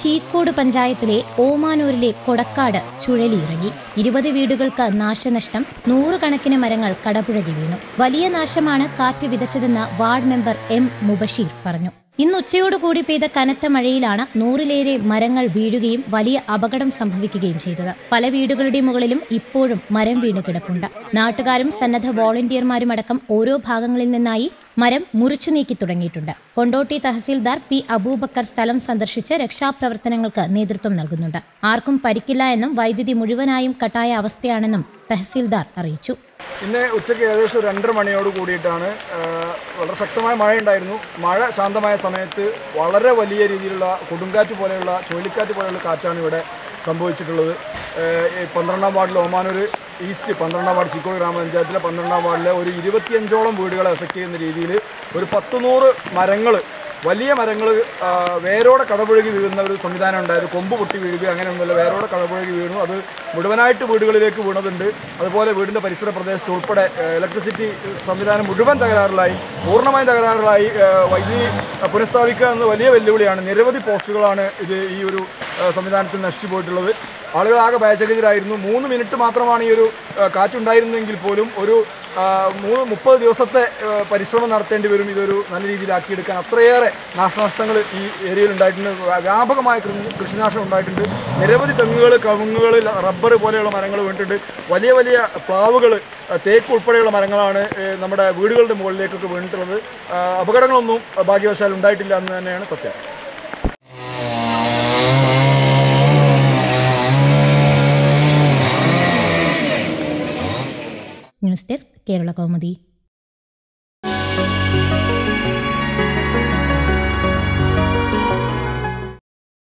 ചീക്കോട് പഞ്ചായത്തിലെ ഓമാനൂരിലെ കൊടക്കാട് ചുഴലിയിറങ്ങി ഇരുപത് വീടുകൾക്ക് നാശനഷ്ടം നൂറുകണക്കിന് മരങ്ങൾ കടപുഴകി വീണു വലിയ നാശമാണ് കാറ്റ് വിതച്ചതെന്ന് വാർഡ് മെമ്പർ എം മുബഷീർ പറഞ്ഞു ഇന്ന് ഉച്ചയോടുകൂടി പെയ്ത കനത്ത മഴയിലാണ് നൂറിലേറെ മരങ്ങൾ വീഴുകയും വലിയ അപകടം സംഭവിക്കുകയും ചെയ്തത് പല വീടുകളുടെ മുകളിലും ഇപ്പോഴും മരം വീണ് കിടപ്പുണ്ട് നാട്ടുകാരും സന്നദ്ധ വോളണ്ടിയർമാരും അടക്കം ഓരോ ഭാഗങ്ങളിൽ നിന്നായി മരം മുറിച്ചു നീക്കി തുടങ്ങിയിട്ടുണ്ട് കൊണ്ടോട്ടി തഹസീൽദാർ പി അബൂബക്കർ സ്ഥലം സന്ദർശിച്ച് രക്ഷാപ്രവർത്തനങ്ങൾക്ക് നേതൃത്വം നൽകുന്നുണ്ട് ആർക്കും പരിക്കില്ല എന്നും വൈദ്യുതി മുഴുവനായും കട്ടായ അവസ്ഥയാണെന്നും തഹസീൽദാർ അറിയിച്ചു ഇന്ന് ഉച്ചയ്ക്ക് ഏകദേശം ഒരു രണ്ടര മണിയോട് കൂടിയിട്ടാണ് ആ, വളരെ ശക്തമായ മഴയുണ്ടായിരുന്നു മഴ ശാന്തമായ സമയത്ത് വളരെ വലിയ രീതിയിലുള്ള കൊടുങ്കാറ്റ് പോലെയുള്ള ചുഴലിക്കാറ്റ് പോലെയുള്ള കാറ്റാണ് ഇവിടെ സംഭവിച്ചിട്ടുള്ളത് ആ, ഈ പന്ത്രണ്ടാം വാർഡിൽ ഓമാനൂർ ഈസ്റ്റ് പന്ത്രണ്ടാം വാർഡ് ചിക്കോട് ഗ്രാമപഞ്ചായത്തിലെ പന്ത്രണ്ടാം വാർഡിലെ ഒരു ഇരുപത്തിയഞ്ചോളം വീടുകളെ എഫക്റ്റ് ചെയ്യുന്ന രീതിയിൽ ഒരു പത്ത് നൂറ് മരങ്ങൾ വലിയ മരങ്ങൾ വേരോടെ കടപുഴകി വീഴുന്ന ഒരു സംവിധാനം ഉണ്ടായത് കൊമ്പ് പൊട്ടി വീഴുക അങ്ങനെയൊന്നുമില്ല വേരോടെ കടപുഴകി വീണു അത് മുഴുവനായിട്ട് വീടുകളിലേക്ക് വീണതുണ്ട് അതുപോലെ വീടിൻ്റെ പരിസര പ്രദേശത്ത് ഉൾപ്പെടെ ഇലക്ട്രിസിറ്റി സംവിധാനം മുഴുവൻ തകരാറിലായി പൂർണ്ണമായും തകരാറിലായി ആ, വൈദ്യുതി പുനഃസ്ഥാപിക്കുക എന്നത് വലിയ വെല്ലുവിളിയാണ് നിരവധി പോസ്റ്റുകളാണ് ഇത് ഈ ഒരു ആ, സംവിധാനത്തിൽ നശിച്ചു പോയിട്ടുള്ളത് ആളുകൾ ആകെ ഭയചകിതരായിരുന്നു മൂന്ന് മിനിറ്റ് മാത്രമാണ് ഈ ഒരു ആ, കാറ്റുണ്ടായിരുന്നെങ്കിൽ പോലും ഒരു ആ, മൂന്ന് മുപ്പത് ദിവസത്തെ ആ, പരിശ്രമം നടത്തേണ്ടി വരും ഇതൊരു നല്ല രീതിയിലാക്കിയെടുക്കാൻ അത്രയേറെ നാശനഷ്ടങ്ങൾ ഈ ഏരിയയിൽ ഉണ്ടായിട്ടുണ്ട് വ്യാപകമായ കൃ- കൃഷിനാശം ഉണ്ടായിട്ടുണ്ട് നിരവധി തെങ്ങുകൾ കവുങ്ങുകൾ റബ്ബർ പോലെയുള്ള മരങ്ങൾ വീണിട്ടുണ്ട് വലിയ വലിയ പ്ലാവുകൾ തേക്ക് ഉൾപ്പെടെയുള്ള മരങ്ങളാണ് ഏ, നമ്മുടെ വീടുകളുടെ മുകളിലേക്കൊക്കെ വീണിട്ടുള്ളത് ആ, അപകടങ്ങളൊന്നും ഭാഗ്യവശാൽ ഉണ്ടായിട്ടില്ല എന്ന് തന്നെയാണ് സത്യം ന്യൂസ് ഡെസ്ക് കേരള കൗമുദി